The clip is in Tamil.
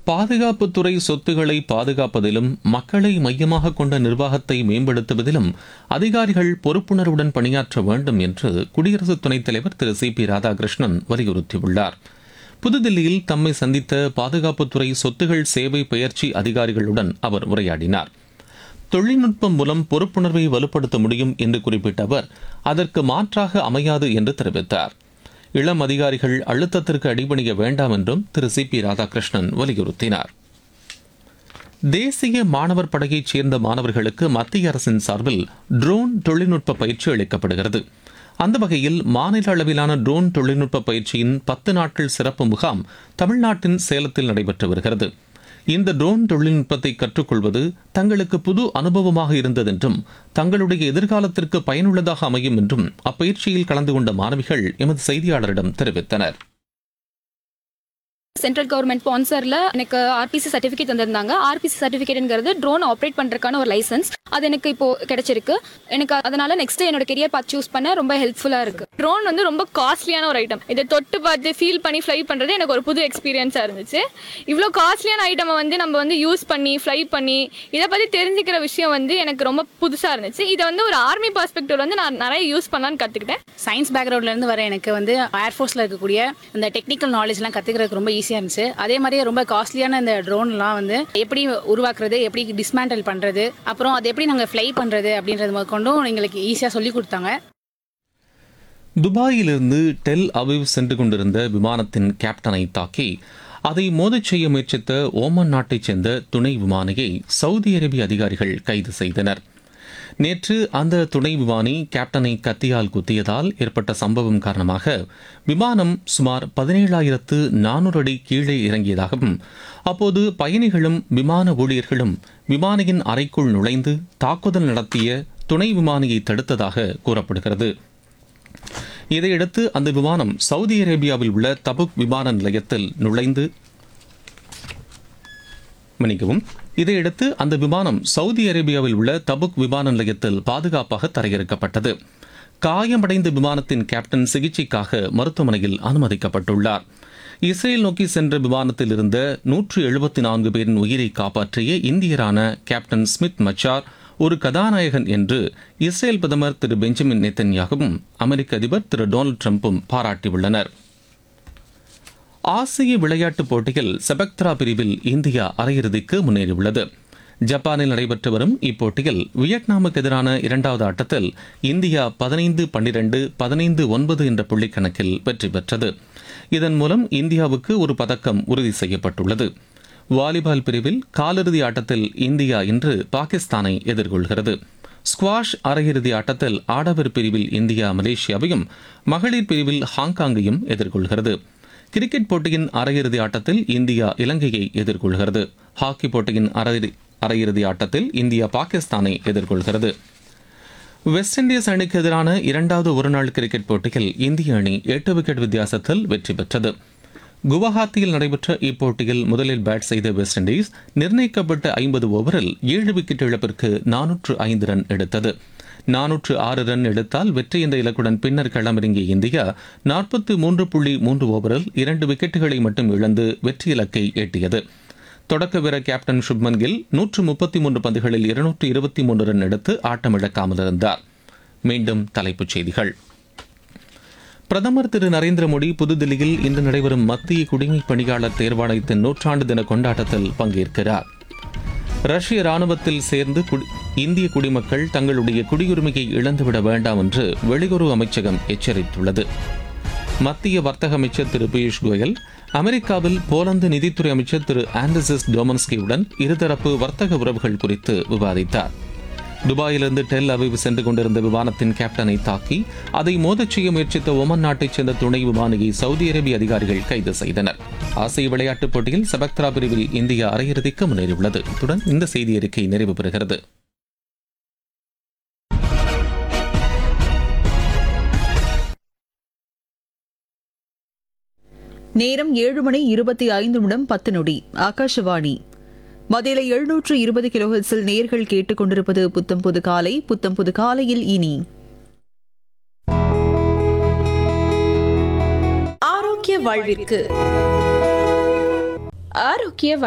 பாதுகாப்புத்துறை சொத்துக்களை பாதுகாப்பதிலும் மக்களை மையமாக கொண்ட நிர்வாகத்தை மேம்படுத்துவதிலும் அதிகாரிகள் பொறுப்புணர்வுடன் பணியாற்ற வேண்டும் என்று குடியரசு துணைத் தலைவர் திரு சி பி ராதாகிருஷ்ணன் வலியுறுத்தியுள்ளார் புதுதில்லியில் தம்மை சந்தித்த பாதுகாப்புத்துறை சொத்துகள் சேவை பயிற்சி அதிகாரிகளுடன் அவர் உரையாடினார் தொழில்நுட்பம் மூலம் பொறுப்புணர்வை வலுப்படுத்த முடியும் என்று குறிப்பிட்ட அவர் அதற்கு மாற்றாக அமையாது என்று தெரிவித்தார் இளம் அதிகாரிகள் அழுத்தத்திற்கு அடிபணிய வேண்டாம் என்றும் திரு சி பி ராதாகிருஷ்ணன் வலியுறுத்தினார் தேசிய மாணவர் படையைச் சேர்ந்த மாணவர்களுக்கு மத்திய அரசின் சார்பில் ட்ரோன் தொழில்நுட்ப பயிற்சி அளிக்கப்படுகிறது அந்த வகையில் மாநில அளவிலான ட்ரோன் தொழில்நுட்ப பயிற்சியின் பத்து நாட்கள் சிறப்பு முகாம் தமிழ்நாட்டின் சேலத்தில் நடைபெற்று வருகிறது இந்த ட்ரோன் தொழில்நுட்பத்தை கற்றுக்கொள்வது தங்களுக்கு புது அனுபவமாக இருந்ததென்றும் தங்களுடைய எதிர்காலத்திற்கு பயனுள்ளதாக அமையும் என்றும் அப்பயிற்சியில் கலந்து கொண்ட மாணவிகள் எமது செய்தியாளரிடம் தெரிவித்தனர் சென்ட்ரல் கவர்மெண்ட் ஸ்பான்சர்ல எனக்கு ஆர்பிசி சர்டிஃபிகேட் தந்திருந்தாங்க ஆர்பிசி சர்டிஃபிகேட்ங்கிறது ட்ரோன் ஆப்ரேட் பண்றதுக்கான ஒரு லைசன்ஸ் அது எனக்கு இப்போ கிடைச்சிருக்கு எனக்கு அதனால நெக்ஸ்ட் என்னோட கெரியர் பார்த்து சூஸ் பண்ண ரொம்ப ஹெல்ப்ஃபுல்லா இருக்கு ட்ரோன் வந்து ரொம்ப காஸ்ட்லியான ஒரு ஐட்டம் இதை தொட்டு பார்த்து ஃபீல் பண்ணி ஃப்ளை பண்றது எனக்கு ஒரு புது எக்ஸ்பீரியன்ஸா இருந்துச்சு இவ்வளோ காஸ்ட்லியான ஐட்டமை வந்து நம்ம வந்து யூஸ் பண்ணி ஃப்ளை பண்ணி இதை பத்தி தெரிஞ்சுக்கிற விஷயம் வந்து எனக்கு ரொம்ப புதுசா இருந்துச்சு இதை வந்து ஒரு ஆர்மி பர்ஸ்பெக்டிவ் வந்து நான் நிறைய யூஸ் பண்ணலான்னு கத்துக்கிட்டேன் சயின்ஸ் பேக்ரவுண்ட்லேருந்து வர எனக்கு வந்து ஏர்ஃபோர்ஸில் இருக்கக்கூடிய இந்த டெக்னிக்கல் நாலேஜ்லாம் கற்றுக்கிறதுக்கு ரொம்ப ஈஸியாக இருந்துச்சு அதே மாதிரியே ரொம்ப காஸ்ட்லியான இந்த ட்ரோன்லாம் வந்து எப்படி உருவாக்குறது எப்படி டிஸ்மேண்டல் பண்ணுறது அப்புறம் அது எப்படி நாங்கள் ஃப்ளை பண்ணுறது அப்படின்றது முதற்கொண்டும் எங்களுக்கு ஈஸியாக சொல்லி கொடுத்தாங்க துபாயிலிருந்து டெல் அவிவ் சென்று கொண்டிருந்த விமானத்தின் கேப்டனை தாக்கி அதை மோதச் செய்ய முயற்சித்த ஓமன் நாட்டைச் சேர்ந்த துணை விமானியை சவுதி அரேபிய அதிகாரிகள் கைது செய்தனர் நேற்று அந்த துணை விமானி கேப்டனை கத்தியால் குத்தியதால் ஏற்பட்ட சம்பவம் காரணமாக விமானம் சுமார் பதினேழாயிரத்து நானூறு அடி கீழே இறங்கியதாகவும் அப்போது பயணிகளும் விமான ஊழியர்களும் விமானியின் அறைக்குள் நுழைந்து தாக்குதல் நடத்திய துணை விமானியை தடுத்ததாக கூறப்படுகிறது இதையடுத்து அந்த விமானம் சவுதி அரேபியாவில் உள்ள தபுக் விமான நிலையத்தில் நுழைந்து மன்னிக்கவும் இதையடுத்து அந்த விமானம் சவுதி அரேபியாவில் உள்ள தபுக் விமான நிலையத்தில் பாதுகாப்பாக தரையிறக்கப்பட்டது காயமடைந்த விமானத்தின் கேப்டன் சிகிச்சைக்காக மருத்துவமனையில் அனுமதிக்கப்பட்டுள்ளார் இஸ்ரேல் நோக்கி சென்ற விமானத்தில் இருந்த நூற்று எழுபத்தி நான்கு பேரின் உயிரை காப்பாற்றிய இந்தியரான கேப்டன் ஸ்மித் மச்சார் ஒரு கதாநாயகன் என்று இஸ்ரேல் பிரதமர் திரு பெஞ்சமின் நெத்தன்யாகவும் அமெரிக்க அதிபர் திரு டொனால்டு ட்ரம்ப்பும் பாராட்டியுள்ளனர் ஆசிய விளையாட்டுப் போட்டியில் செபக்த்ரா பிரிவில் இந்தியா அரையிறுதிக்கு முன்னேறியுள்ளது ஜப்பானில் நடைபெற்று வரும் இப்போட்டியில் வியட்நாமுக்கு எதிரான இரண்டாவது ஆட்டத்தில் இந்தியா பதினைந்து பன்னிரண்டு பதினைந்து ஒன்பது என்ற புள்ளிக்கணக்கில் வெற்றி பெற்றது இதன் மூலம் இந்தியாவுக்கு ஒரு பதக்கம் உறுதி செய்யப்பட்டுள்ளது வாலிபால் பிரிவில் காலிறுதி ஆட்டத்தில் இந்தியா இன்று பாகிஸ்தானை எதிர்கொள்கிறது ஸ்குவாஷ் அரையிறுதி ஆட்டத்தில் ஆடவர் பிரிவில் இந்தியா மலேசியாவையும் மகளிர் பிரிவில் ஹாங்காங்கையும் எதிர்கொள்கிறது கிரிக்கெட் போட்டியின் அரையிறுதி ஆட்டத்தில் இந்தியா இலங்கையை எதிர்கொள்கிறது ஹாக்கி போட்டியின் அரை- அரையிறுதி ஆட்டத்தில் இந்தியா பாகிஸ்தானை எதிர்கொள்கிறது வெஸ்ட் இண்டீஸ் அணிக்கு எதிரான இரண்டாவது ஒருநாள் கிரிக்கெட் போட்டியில் இந்திய அணி எட்டு விக்கெட் வித்தியாசத்தில் வெற்றி பெற்றது குவஹாத்தியில் நடைபெற்ற இப்போட்டியில் முதலில் பேட் செய்த வெஸ்ட் இண்டீஸ் நிர்ணயிக்கப்பட்ட ஐம்பது ஓவரில் ஏழு விக்கெட் இழப்பிற்கு நானூற்று ஐந்து ரன் எடுத்தது நானூற்று ஆறு ரன் எடுத்தால் வெற்றி என்ற இலக்குடன் பின்னர் களமிறங்கிய இந்தியா நாற்பத்தி மூன்று புள்ளி மூன்று ஓவரில் இரண்டு விக்கெட்டுகளை மட்டும் இழந்து வெற்றி இலக்கை எட்டியது தொடக்க வீரர் கேப்டன் சுப்மன் கில் நூற்று முப்பத்தி மூன்று பந்துகளில் இருநூற்று இருபத்தி மூன்று ரன் எடுத்து ஆட்டமிழக்காமல் இருந்தார் மீண்டும் தலைப்புச் செய்திகள் பிரதமர் திரு நரேந்திர மோடி புதுதில்லியில் இன்று நடைபெறும் மத்திய குடிமைப் பணியாளர் தேர்வாணையத்தின் நூற்றாண்டு தின கொண்டாட்டத்தில் பங்கேற்கிறார் ரஷ்ய ராணுவத்தில் சேர்ந்து குடி- இந்திய குடிமக்கள் தங்களுடைய குடியுரிமையை இழந்துவிட வேண்டாம் என்று வெளியுறவு அமைச்சகம் எச்சரித்துள்ளது மத்திய வர்த்தக அமைச்சர் திரு பியூஷ் கோயல் அமெரிக்காவில் போலந்து நிதித்துறை அமைச்சர் திரு ஆண்டர்சஸ் டோமன்ஸ்கியுடன் இருதரப்பு வர்த்தக உறவுகள் குறித்து விவாதித்தார் துபாயிலிருந்து டெல் அவிவ் சென்று கொண்டிருந்த விமானத்தின் கேப்டனை தாக்கி அதை மோதச் செய்ய முயற்சித்த ஒமன் நாட்டைச் சேர்ந்த துணை விமானியை சவுதி அரேபிய அதிகாரிகள் கைது செய்தனர் ஆசிய விளையாட்டுப் போட்டியில் சபக்த்ரா பிரிவில் இந்தியா அரையிறுதிக்கு முன்னேறியுள்ளது இத்துடன் இந்த செய்தி அறிக்கை நிறைவு பெறுகிறது நேரம் ஏழு மணி இருபத்தி ஐந்து நிமிடம் பத்து நொடி ஆகாஷவாணி மதியில எழுநூற்று இருபது கிலோஹெட்ஸில் நேர்கள் கேட்டுக்கொண்டிருப்பது புத்தம் புது காலை புத்தம் புது காலையில் இனி ஆரோக்கிய வாழ்விற்கு ஆரோக்கிய